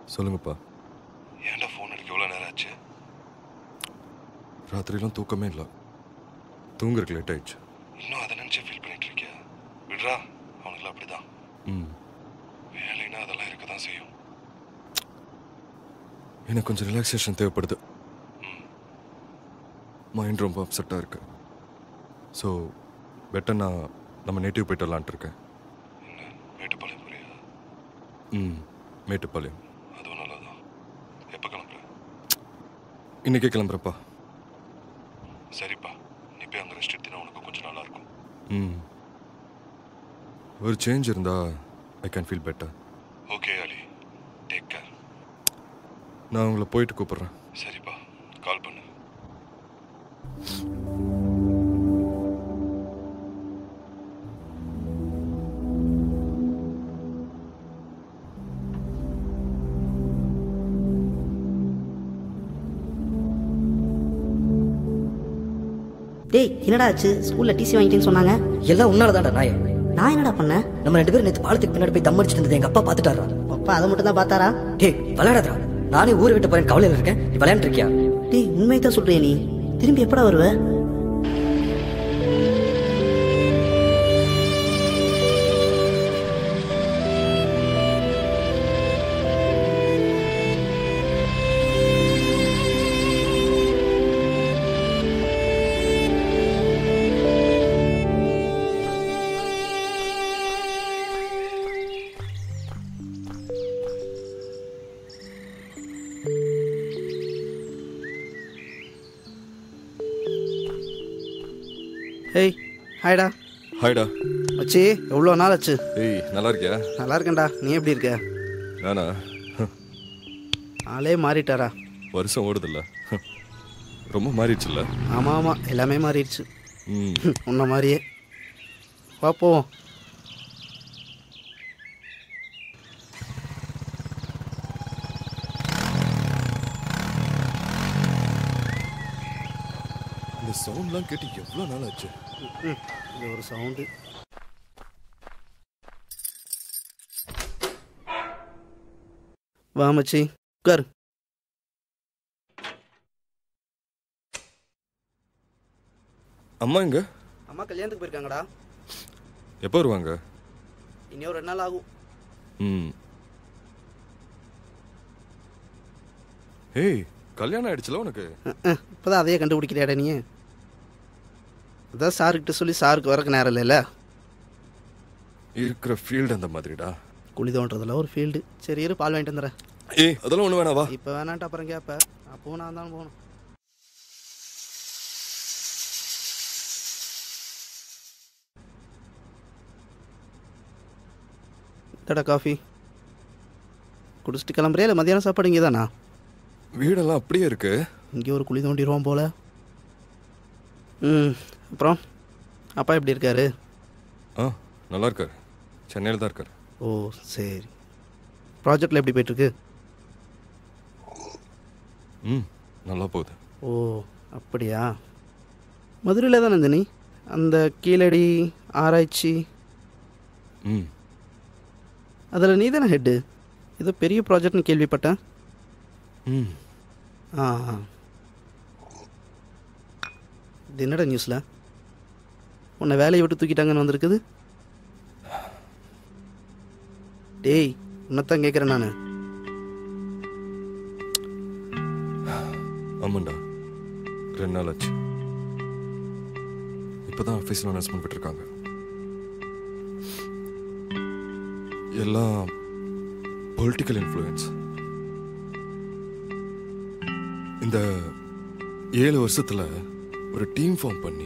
சொல்லுங்கப்பா ஏன்டா ஃபோன் அடிக்க எவ்வளோ நேரம் ஆச்சு ராத்திரிலாம் தூக்கமே இல்லை தூங்குறதுக்கு லேட் ஆயிடுச்சு இன்னும் அதை நினச்சி ஃபீல் பண்ணிட்டு இருக்கியா விடுறா அவனுக்குலாம் அப்படிதான் ம் வேலைன்னா அதெல்லாம் இருக்க தான் செய்யும் எனக்கு கொஞ்சம் ரிலாக்ஸேஷன் தேவைப்படுது மைண்ட் ரொம்ப அப்செட்டாக இருக்கு ஸோ பெட்டர் நான் நம்ம நேட்டிவ் போயிட்டு வரலான்ட்டு இருக்கேன் என்ன மேட்டுப்பாளையம் போறியா ம் மேட்டுப்பாளையம் அதுவும் நல்லதான் எப்போ கிளம்புற இன்னைக்கே கிளம்புறப்பா சரிப்பா நீ போய் அங்கே ரெஸ்ட் எடுத்தினா உனக்கு கொஞ்சம் நல்லா இருக்கும் ம் ஒரு சேஞ்ச் இருந்தா I can feel better okay Ali take care நான் உங்களை போயிட்டு கூப்பிட்றேன் சரிப்பா கால் பண்ணு டேய் என்னடா ஆச்சு ஸ்கூல்ல டிசி வாங்கிட்டேன்னு சொன்னாங்க எல்லாம் உன்னால தான்டா நாய் நான் என்னடா பண்ணேன் நம்ம ரெண்டு பேரும் நேற்று பாலத்துக்கு பின்னாடி போய் தம் அடிச்சிட்டு இருந்தது எங்க அப்பா பார்த்துட்டாரா அப்பா அதை மட்டும் தான் பார்த்தாரா டேய் விளையாடாதடா நானே ஊரை விட்டு போறேன் கவலையில இருக்கேன் நீ விளையாண்டுருக்கியா டேய் உண்மையை தான் சொல்றியா நீ திரும்பி எப்படா வருவ ஏய் ஹாய்டா ஹாய்டா மச்சி எவ்வளோ நாள் ஆச்சு ஏய் நல்லா இருக்கியா நல்லா இருக்கேன்டா நீ எப்படி இருக்க நானா ஆளே மாறிட்டாரா வருஷம் ஓடுதில்ல ரொம்ப மாறிடுச்சுல்ல ஆமாம் ஆமாம் எல்லாமே மாறிடுச்சு ம் உன்ன மாதிரியே வா போவோம் இந்த சவுண்ட்லாம் கேட்டு எவ்வளோ நாள் ஆச்சு ம், இது ஒரு சவுண்டு வா மச்சி உட்காரு அம்மா எங்க அம்மா கல்யாணத்துக்கு போயிருக்காங்கடா எப்போ வருவாங்க இனி ஒரு ரெண்டு நாள் ஆகும் ம் ஏய் கல்யாணம் ஆயிடுச்சுல உனக்கு இப்போதான் அதையே கண்டுபிடிக்கிறியாடா நீ அதான் சாருக்கிட்ட சொல்லி சாருக்கு வரக்கு நேரம் இல்லைல்ல இருக்கிற ஃபீல்டு அந்த மாதிரிடா குழி தோன்றதுல ஒரு ஃபீல்டு சரி இரு பால் வாங்கிட்டு வந்துடுறேன் ஏய் அதெல்லாம் ஒன்று வேணாவா இப்போ வேணான்ட்டு அப்புறம் கேட்ப அப்போ நான் தான் போகணும் தடா காஃபி குடிச்சிட்டு கிளம்புறியா இல்லை மதியானம் சாப்பாடு இங்கே தானா வீடெல்லாம் அப்படியே இருக்கு இங்கே ஒரு குழி தோண்டிடுவோம் போல ம் அப்புறம் அப்பா எப்படி இருக்காரு ஆ நல்லா இருக்காரு சென்னையில் தான் இருக்காரு ஓ சரி ப்ராஜெக்டில் எப்படி போயிட்டுருக்கு ம் நல்லா போகுது ஓ அப்படியா மதுரையில் தானே இருந்த நீ அந்த கீழடி ஆராய்ச்சி ம் அதில் நீ தானே ஹெட்டு ஏதோ பெரிய ப்ராஜெக்ட்னு கேள்விப்பட்டேன் ம் ஆ ஆ. இது என்னடா நியூஸில் உன்னை வேலையை விட்டு தூக்கிட்டாங்கன்னு வந்திருக்குது டேய் உன்னைத்தான் கேட்குறேன் நான் ஆமாண்டா ரெண்டு நாள் ஆச்சு இப்போதான் ஆஃபீஸில் அனௌன்ஸ்மெண்ட் விட்டுருக்காங்க எல்லாம் பொலிட்டிக்கல் இன்ஃப்ளூயன்ஸ் இந்த ஏழு வருஷத்துல ஒரு டீம் ஃபார்ம் பண்ணி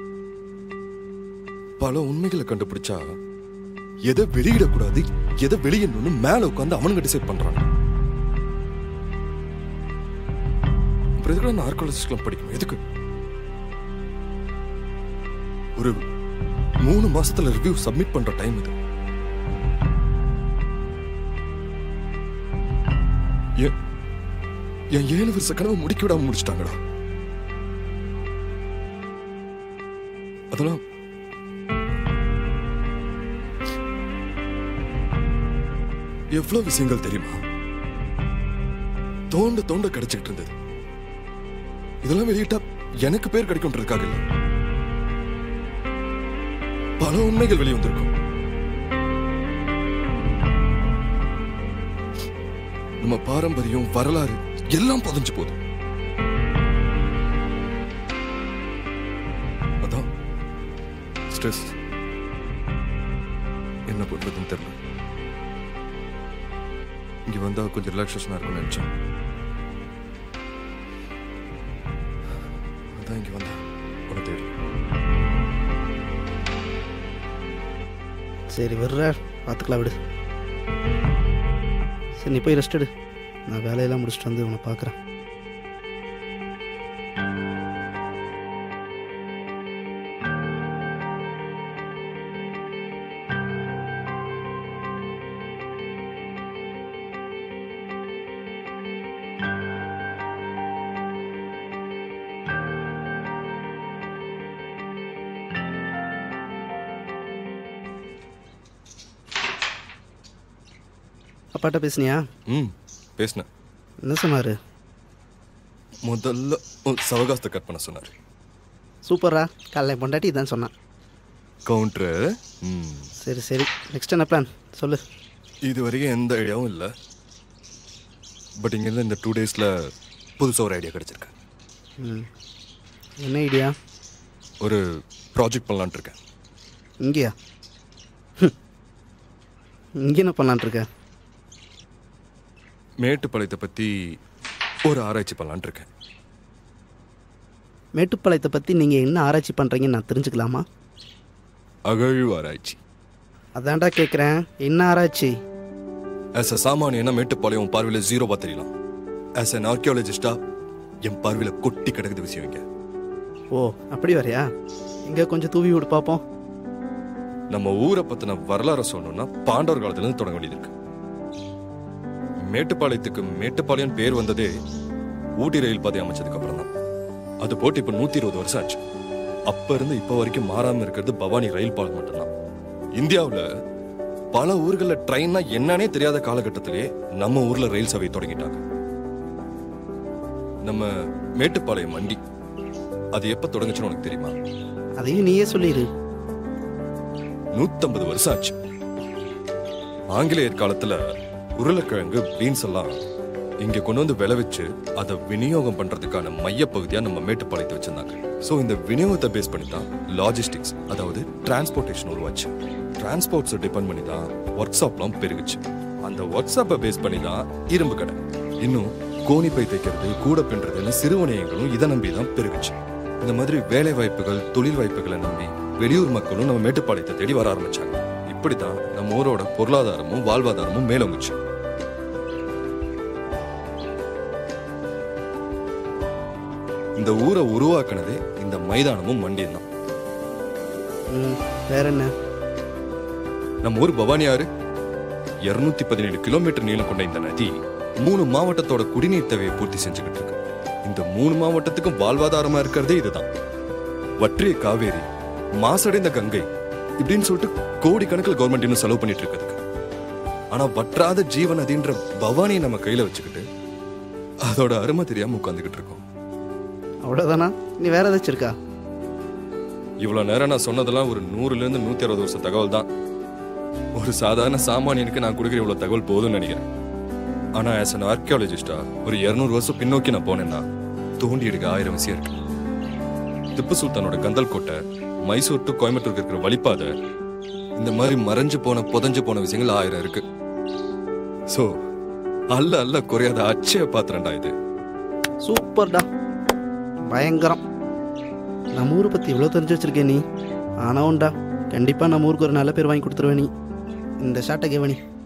பல உண்மைகளை கண்டுபிடிச்சா எதை வெளியிடக்கூடாது எதை வெளியிடணும்னு மேல உட்காந்து அவனுங்க டிசைட் பண்றாங்க அப்புறம் எதுக்கு நான் ஆர்காலஜிஸ்ட்லாம் படிக்கணும் எதுக்கு ஒரு மூணு மாசத்துல ரிவ்யூ சப்மிட் பண்ற டைம் இது என் என் ஏழு வருஷ கனவு முடிக்க விடாம முடிச்சிட்டாங்கடா அதெல்லாம் எவ்வளவு விஷயங்கள் தெரியுமா தோண்ட தோண்ட கிடைச்சிட்டு இருந்தது இதெல்லாம் வெளியிட்டா எனக்கு பேர் கிடைக்கும்ன்றதுக்காக இல்ல பல உண்மைகள் வெளியே வந்திருக்கும் நம்ம பாரம்பரியம் வரலாறு எல்லாம் புதஞ்சு போகுது அதான் ஸ்ட்ரெஸ் என்ன பண்றதுன்னு தெரியல இங்க வந்தா கொஞ்சம் ரிலாக்ஸேஷனா இருக்கும்னு நினைச்சேன் அதான் இங்க வந்தா உன தேடி சரி வர்ற பார்த்துக்கலாம் விடு சரி நீ போய் ரெஸ்ட் எடு நான் வேலையெல்லாம் முடிச்சுட்டு வந்து உன்னை பார்க்குறேன் அப்பாட்ட பேசுனியா ம் பேசினேன் என்ன சொன்னார் முதல்ல உன் சவகாசத்தை கட் பண்ண சொன்னார் சூப்பரா காலைல என் பொண்டாட்டி இதான் சொன்னான் கவுண்டரு ம் சரி சரி நெக்ஸ்ட் என்ன பிளான் சொல்லு இது வரைக்கும் எந்த ஐடியாவும் இல்லை பட் இங்கேருந்து இந்த டூ டேஸில் புதுசாக ஒரு ஐடியா கிடைச்சிருக்கு ம் என்ன ஐடியா ஒரு ப்ராஜெக்ட் பண்ணலான்ட்டு இருக்கேன் இங்கேயா ஹம். இங்கே என்ன பண்ணலான்ட்டு இருக்க மேட்டுப்பாளையத்தை பற்றி ஒரு ஆராய்ச்சி பண்ணலான்ட்டு இருக்கேன் மேட்டுப்பாளையத்தை பற்றி நீங்கள் என்ன ஆராய்ச்சி பண்ணுறீங்கன்னு நான் தெரிஞ்சுக்கலாமா அகழ்வு ஆராய்ச்சி அதான்டா கேட்குறேன் என்ன ஆராய்ச்சி ஆஸ் அ சாமானியனா மேட்டுப்பாளையம் உன் பார்வையில் ஜீரோவா தெரியலாம் ஆஸ் அன் ஆர்கியாலஜிஸ்டா என் பார்வையில் கொட்டி கிடக்குது விஷயம் இங்க ஓ அப்படி வரையா இங்கே கொஞ்சம் தூவி விடு பார்ப்போம் நம்ம ஊரை பத்தின வரலாறு சொல்லணும்னா பாண்டவர் காலத்துல இருந்து தொடங்க வேண்டியது இருக்கு மேட்டுப்பாளையத்துக்கு மேட்டுப்பாளையம் பேர் வந்ததே ஊட்டி ரயில் பாதை அமைச்சதுக்கு அப்புறம் தான் அது போட்டு இப்ப நூத்தி இருபது வருஷம் ஆச்சு அப்ப இருந்து இப்ப வரைக்கும் மாறாம இருக்கிறது பவானி ரயில் பாலம் மட்டும்தான் இந்தியாவுல பல ஊர்கள்ல ட்ரெயின்னா என்னன்னே தெரியாத காலகட்டத்திலே நம்ம ஊர்ல ரயில் சேவை தொடங்கிட்டாங்க நம்ம மேட்டுப்பாளையம் மண்டி அது எப்ப தொடங்குச்சுன்னு உனக்கு தெரியுமா அதையும் நீயே சொல்லிடு நூத்தம்பது வருஷம் ஆச்சு ஆங்கிலேயர் காலத்துல உருளைக்கிழங்கு பீன்ஸ் எல்லாம் இங்க கொண்டு வந்து விளைவிச்சு அதை விநியோகம் பண்றதுக்கான மையப்பகுதியா நம்ம மேட்டுப்பாளையத்தை வச்சிருந்தாங்க சோ இந்த விநியோகத்தை பேஸ் பண்ணி தான் லாஜிஸ்டிக்ஸ் அதாவது டிரான்ஸ்போர்ட்டேஷன் உருவாச்சு டிரான்ஸ்போர்ட்ஸ் டிபெண்ட் பண்ணி தான் ஒர்க் ஷாப்லாம் பெருகுச்சு அந்த ஒர்க் ஷாப்பை பேஸ் பண்ணி தான் இரும்பு கடை இன்னும் கோணிப்பை தைக்கிறது கூட பின்றதுன்னு சிறுவணியங்களும் இதை நம்பி தான் பெருகுச்சு இந்த மாதிரி வேலை வாய்ப்புகள் தொழில் வாய்ப்புகளை நம்பி வெளியூர் மக்களும் நம்ம மேட்டுப்பாளையத்தை தேடி வர ஆரம்பிச்சாங்க இப்படித்தான் நம்ம ஊரோட பொருளாதாரமும் வாழ்வாதாரமும் மேலோங்குச்சு இந்த ஊரை உருவாக்குனதே இந்த மைதானமும் மண்டியும் தான் ம் வேற என்ன நம்ம ஊர் பவானி ஆறு இருநூத்தி பதினேழு கிலோமீட்டர் நீளம் கொண்ட இந்த நதி மூணு மாவட்டத்தோட குடிநீர் தேவையை பூர்த்தி செஞ்சுக்கிட்டு இருக்கு இந்த மூணு மாவட்டத்துக்கும் வாழ்வாதாரமா இருக்கிறதே இதுதான் வற்றிய காவேரி மாசடைந்த கங்கை இப்படின்னு சொல்லிட்டு கோடிக்கணக்கில் கவர்மெண்ட் இன்னும் செலவு பண்ணிட்டு இருக்கிறதுக்கு ஆனா வற்றாத ஜீவ நதின்ற பவானியை நம்ம கையில வச்சுக்கிட்டு அதோட அருமை தெரியாம உட்காந்துக்கிட்டு இருக்கோம் அவ்வளோதானா நீ வேற ஏதாச்சும் இருக்கா இவ்வளவு நேரம் நான் சொன்னதெல்லாம் ஒரு நூறுல இருந்து நூத்தி அறுபது வருஷம் தகவல் தான் ஒரு சாதாரண சாமானியனுக்கு நான் கொடுக்குற இவ்வளவு தகவல் போதும்னு நினைக்கிறேன் ஆனா ஆஸ் அன் ஆர்கியாலஜிஸ்டா ஒரு இருநூறு வருஷம் பின்னோக்கி நான் போனேன்னா தோண்டி எடுக்க ஆயிரம் விஷயம் இருக்கு திப்பு சுல்தானோட கந்தல் கோட்டை மைசூர் டு கோயம்புத்தூருக்கு இருக்கிற வழிப்பாதை இந்த மாதிரி மறைஞ்சு போன புதஞ்சு போன விஷயங்கள் ஆயிரம் இருக்கு சோ அல்ல அல்ல குறையாத அச்சய பாத்திரம்டா இது சூப்பர்டா பயங்கரம் நம்ம ஊரை பற்றி இவ்வளோ தெரிஞ்சு வச்சிருக்கே நீ ஆனால் உண்டா கண்டிப்பாக நம்ம ஊருக்கு ஒரு நல்ல பேர் வாங்கி கொடுத்துருவே நீ இந்த ஷாட்டை கவனி